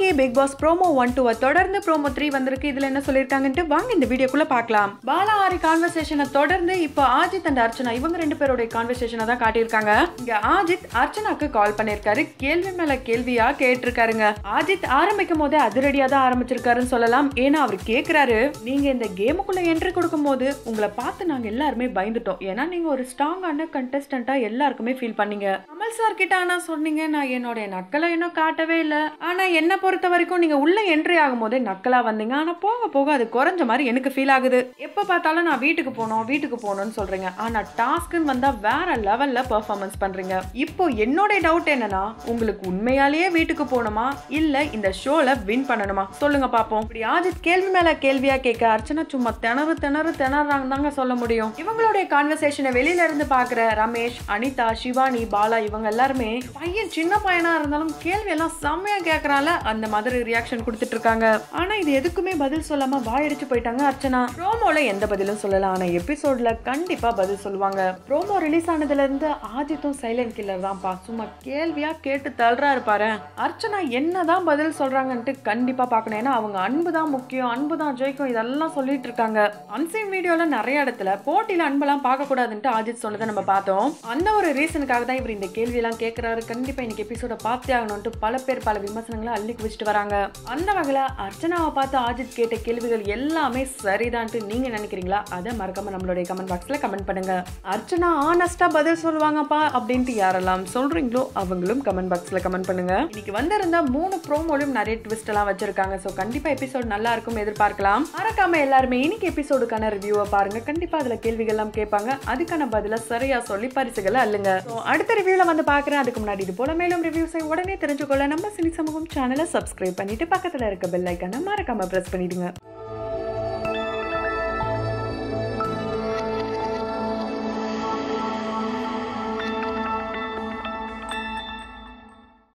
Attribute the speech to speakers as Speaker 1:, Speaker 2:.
Speaker 1: இன்னைக்கு big pass promo one டூவை தொடர்ந்து ப்ரோமோ த்ரீ வந்திருக்கு இதுல என்ன சொல்லியிருக்காங்கன்ட்டு வாங்க இந்த வீடியோக்குள்ள பார்க்கலாம் பாலா ஆரி கான்வர்சேஷனை தொடர்ந்து இப்போ ஆஜித் அண்ட் அர்ச்சனா இவங்க ரெண்டு பேருடைய கான்வர்சேஷனை தான் காட்டியிருக்காங்க இங்க ஆஜித் அர்ச்சனாக்கு கால் பண்ணியிருக்காரு கேள்வி மேல கேள்வியா கேட்டிருக்காருங்க ஆஜித் ஆரம்பிக்கும் போதே அதிரடியா தான் ஆரம்பிச்சிருக்காருன்னு சொல்லலாம் ஏன்னா அவர் கேக்குறாரு நீங்க இந்த கேமுக்குள்ள என்ட்ரி கொடுக்கும் போது உங்களை பார்த்து நாங்க எல்லாருமே பயந்துட்டோம் ஏன்னா நீங்க ஒரு ஸ்ட்ராங்கான கண்டஸ்டண்டா எல்லாருக்குமே ஃபீல் பண்ணீங்க கமல் சார் கிட்ட ஆனா சொன்னீங்க நான் என்னோட நக்கலை இன்னும் காட்டவே இல்ல ஆனா என்ன பொறுத்த வரைக்கும் நீங்க உள்ள என்ட்ரி ஆகும் போதே நக்கலா வந்தீங்க ஆனா போக போக அது குறைஞ்ச மாதிரி எனக்கு ஃபீல் ஆகுது எப்ப பார்த்தாலும் நான் வீட்டுக்கு போகணும் வீட்டுக்கு போகணும்னு சொல்றீங்க ஆனா டாஸ்க்னு வந்தா வேற லெவல்ல பெர்ஃபார்மன்ஸ் பண்றீங்க இப்போ என்னோட டவுட் என்னன்னா உங்களுக்கு உண்மையாலேயே வீட்டுக்கு போகணுமா இல்ல இந்த ஷோல வின் பண்ணணுமா சொல்லுங்க பாப்போம் இப்படி ஆஜித் கேள்வி மேல கேள்வியா கேட்க அர்ச்சனா சும்மா திணறு திணறு திணறாங்க தாங்க சொல்ல முடியும் இவங்களுடைய கான்வர்சேஷனை வெளியில இருந்து பாக்குற ரமேஷ் அனிதா சிவானி பாலா இவங்க எல்லாருமே பையன் சின்ன பையனா இருந்தாலும் கேள்வி எல்லாம் செம்மையா கேக்குறால அந்த மாதிரி ரியாக்ஷன் கொடுத்துட்டு இருக்காங்க ஆனா இது எதுக்குமே பதில் சொல்லாம வாயடிச்சு போயிட்டாங்க அர்ச்சனா ப்ரோமோல எந்த பதிலும் சொல்லல ஆனா எபிசோட்ல கண்டிப்பா பதில் சொல்லுவாங்க ப்ரோமோ ரிலீஸ் ஆனதுல இருந்து ஆஜித்தும் சைலண்ட் கில்லர் தான்ப்பா சும்மா கேள்வியா கேட்டு தள்ளுறாரு பாரு அர்ச்சனா என்னதான் பதில் சொல்றாங்கன்ட்டு கண்டிப்பா பார்க்கணும் ஏன்னா அவங்க அன்பு தான் முக்கியம் அன்பு தான் ஜெயிக்கும் இதெல்லாம் சொல்லிட்டு இருக்காங்க அன்சீன் வீடியோல நிறைய இடத்துல போட்டியில அன்பெல்லாம் பார்க்க கூடாதுன்ட்டு ஆஜித் சொன்னதை நம்ம பார்த்தோம் அந்த ஒரு ரீசனுக்காக தான் இவர் இந்த கேள்வி எல்லாம் கேட்கிறாரு கண்டிப்பா இன்னைக்கு எபிசோட பார்த்தே ஆகணும்ட்டு பல பேர் பல விமர்சனங்களை அள்ளி குவிச்சிட்டு வராங்க அந்த வகையில அர்ச்சனாவை பார்த்து ஆஜித் கேட்ட கேள்விகள் எல்லாமே சரிதான்ட்டு நீங்க நினைக்கிறீங்களா அதை மறக்காம நம்மளுடைய கமெண்ட் பாக்ஸ்ல கமெண்ட் பண்ணுங்க அர்ச்சனா ஆனஸ்டா பதில் சொல்லுவாங்கப்பா அப்படின்ட்டு யாரெல்லாம் சொல்றீங்களோ அவங்களும் கமெண்ட் பாக்ஸ்ல கமெண்ட் பண்ணுங்க இன்னைக்கு வந்திருந்த மூணு ப்ரோமோலையும் நிறைய ட்விஸ்ட் எல்லாம் வச்சிருக்காங்க ஸோ கண்டிப்பா எபிசோட் நல்லா இருக்கும் எதிர்பார்க்கலாம் மறக்காம எல்லாருமே இன்னைக்கு எபிசோடுக்கான ரிவ்யூவை பாருங்க கண்டிப்பா அதுல கேள்விகள் எல்லாம் கேட்பாங்க அதுக்கான பதில சரியா சொல்லி பரிசுகளை அள்ளுங்க So, அடுத்த ரிவ்யூல வந்து பாக்குறேன் அதுக்கு முன்னாடி இது போல மேலும் ரிவ்யூஸை உடனே தெரிஞ்சுக்கொள்ள நம்ம சினி சமூகம் சேனலை சப்ஸ்கிரைப் பண்ணிட்டு பக்கத்துல இருக்க பெல் ஐக்கான மறக்காம பிரஸ் பண்ணிடுங்க